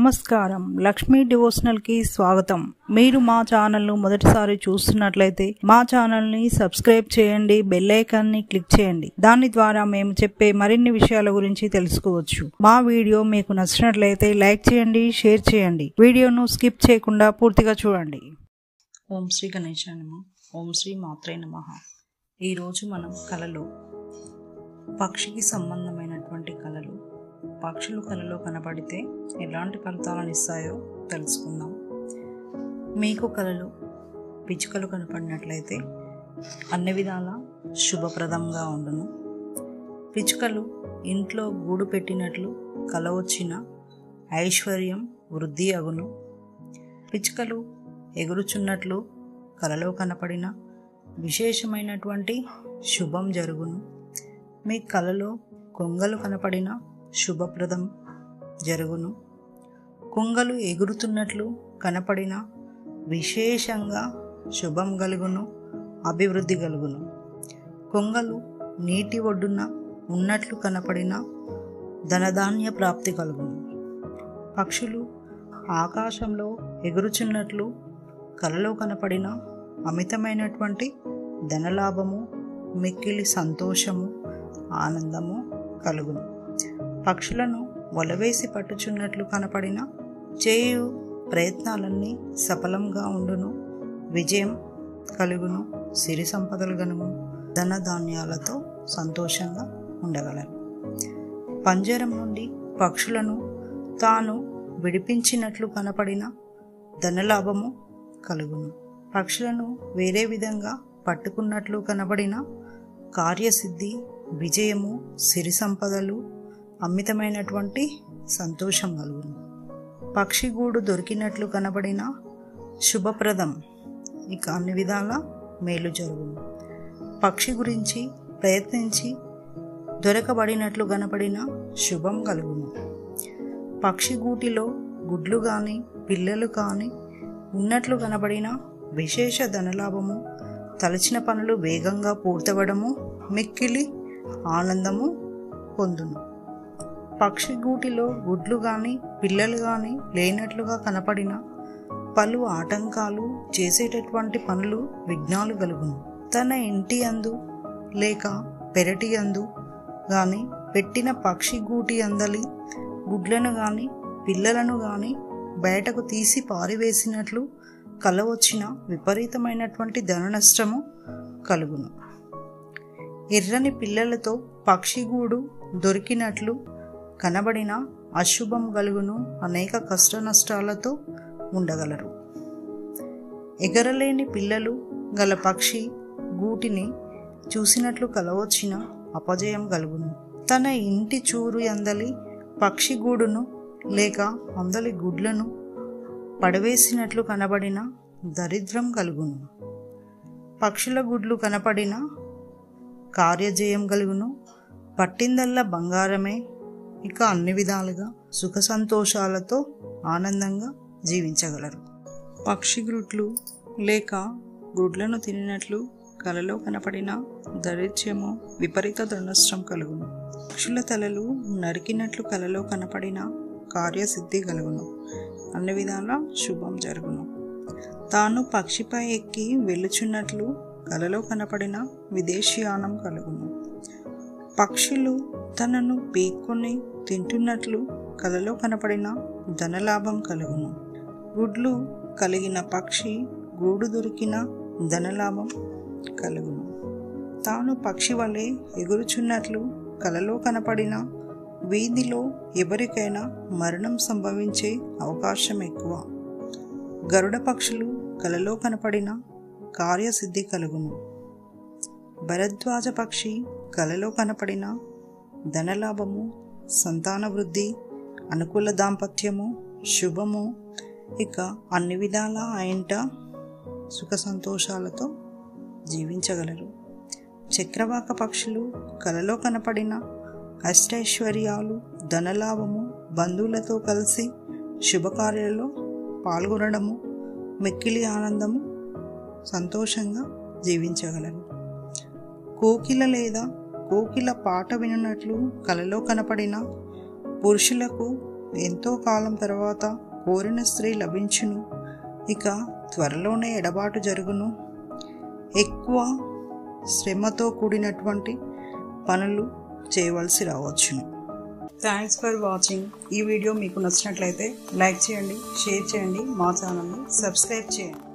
నమస్కారం లక్ష్మీ డివోషనల్ కి స్వాగతం మీరు మా ఛానల్ ను మొదటిసారి చూస్తున్నట్లయితే మా ఛానల్ ని సబ్స్క్రైబ్ చేయండి బెల్ ఐకాన్ ని క్లిక్ చేయండి దాని ద్వారా మేము చెప్పే మరిన్ని విషయాల గురించి తెలుసుకోవచ్చు మా వీడియో మీకు నచ్చినట్లయితే లైక్ చేయండి షేర్ చేయండి వీడియోను స్కిప్ చేయకుండా పూర్తిగా చూడండి ఓం శ్రీ గణేశాయ నమ ఓం శ్రీ మాత్రే నమ ఈరోజు మనం కళలో పక్షికి సంబంధమైనటువంటి కళలు పక్షులు కళలో కనబడితే ఎలాంటి ఫలితాలను ఇస్తాయో తెలుసుకుందాం మీకు కళలు పిచ్చుకలు కనపడినట్లయితే అన్ని విధాల శుభప్రదంగా ఉండును పిచ్చుకలు ఇంట్లో గూడు పెట్టినట్లు కల వచ్చిన ఐశ్వర్యం వృద్ధి అగును పిచ్చుకలు ఎగురుచున్నట్లు కలలో కనపడిన విశేషమైనటువంటి శుభం జరుగును మీ కలలో కొంగలు కనపడిన శుభప్రదం జరుగును కొంగలు ఎగురుతున్నట్లు కనపడిన విశేషంగా శుభం కలుగును అభివృద్ధి కలుగును కొంగలు నీటి ఒడ్డున ఉన్నట్లు కనపడిన ధనధాన్య ప్రాప్తి కలుగును పక్షులు ఆకాశంలో ఎగురుచున్నట్లు కలలో కనపడిన అమితమైనటువంటి ధనలాభము మిక్కిలి సంతోషము ఆనందము కలుగును పక్షులను వలవేసి పట్టుచున్నట్లు కనపడిన చేయు ప్రయత్నాలన్నీ సఫలంగా ఉండును విజయం కలుగును సిరి సంపదలు గనుము ధన ధాన్యాలతో సంతోషంగా ఉండగలరు పంజరం నుండి పక్షులను తాను విడిపించినట్లు కనపడిన ధనలాభము కలుగును పక్షులను వేరే విధంగా పట్టుకున్నట్లు కనబడిన కార్యసిద్ధి విజయము సిరి సంపదలు అమితమైనటువంటి సంతోషం కలుగును పక్షిగూడు దొరికినట్లు కనబడిన శుభప్రదం ఇక అన్ని విధాల మేలు జరుగును పక్షి గురించి ప్రయత్నించి దొరకబడినట్లు కనబడిన శుభం కలుగును పక్షి గూటిలో గుడ్లు కానీ పిల్లలు కానీ ఉన్నట్లు కనబడిన విశేష ధనలాభము తలచిన పనులు వేగంగా పూర్తవడము మిక్కిలి ఆనందము పొందును పక్షి గూటిలో గుడ్లు కానీ పిల్లలు కానీ లేనట్లుగా కనపడిన పలు ఆటంకాలు చేసేటటువంటి పనులు విఘ్నాలు కలుగును తన ఇంటి అందు లేక పెరటి అందు కానీ పెట్టిన పక్షి గూటి అందలి గుడ్లను కానీ పిల్లలను కానీ బయటకు తీసి పారివేసినట్లు కల వచ్చిన విపరీతమైనటువంటి ధన నష్టము కలుగును ఎర్రని పిల్లలతో పక్షిగూడు దొరికినట్లు కనబడిన అశుభం కలుగును అనేక కష్ట నష్టాలతో ఉండగలరు ఎగరలేని పిల్లలు గల పక్షి గూటిని చూసినట్లు కలవచ్చిన అపజయం కలుగును తన ఇంటి చూరు అందలి పక్షి గూడును లేక అందలి గుడ్లను పడవేసినట్లు కనబడిన దరిద్రం కలుగును పక్షుల గుడ్లు కనపడిన కార్యజయం కలుగును పట్టిందల్లా బంగారమే ఇక అన్ని విధాలుగా సుఖ సంతోషాలతో ఆనందంగా జీవించగలరు పక్షి గ్రుడ్లు లేక గుడ్లను తినినట్లు కలలో కనపడిన దరిద్రము విపరీత దుర్నష్టం కలుగును పక్షుల తలలు నరికినట్లు కలలో కనపడిన కార్యసిద్ధి కలుగును అన్ని విధాల శుభం జరుగును తాను పక్షిపై ఎక్కి వెళ్ళుచున్నట్లు కలలో కనపడిన విదేశీయానం కలుగును పక్షులు తనను పీక్కొని తింటున్నట్లు కలలో కనపడిన ధనలాభం కలుగును గుడ్లు కలిగిన పక్షి గూడు దొరికిన ధనలాభం కలుగును తాను పక్షి వలె ఎగురుచున్నట్లు కలలో కనపడిన వీధిలో ఎవరికైనా మరణం సంభవించే అవకాశం ఎక్కువ గరుడ పక్షులు కలలో కనపడిన కార్యసిద్ధి కలుగును భరద్వాజ పక్షి కలలో కనపడిన ధనలాభము సంతాన వృద్ధి అనుకూల దాంపత్యము శుభము ఇక అన్ని విధాల ఆయనట సుఖ సంతోషాలతో జీవించగలరు చక్రవాక పక్షులు కలలో కనపడిన అష్టైశ్వర్యాలు ధనలాభము బంధువులతో కలిసి శుభకార్యాలలో పాల్గొనడము మిక్కిలి ఆనందము సంతోషంగా జీవించగలరు కోకిల లేదా కోకిల పాట వినున్నట్లు కలలో కనపడిన పురుషులకు ఎంతో కాలం తర్వాత కోరిన స్త్రీ లభించును ఇక త్వరలోనే ఎడబాటు జరుగును ఎక్కువ శ్రమతో కూడినటువంటి పనులు చేయవలసి రావచ్చును థ్యాంక్స్ ఫర్ వాచింగ్ ఈ వీడియో మీకు నచ్చినట్లయితే లైక్ చేయండి షేర్ చేయండి మా ఛానల్ని సబ్స్క్రైబ్ చేయండి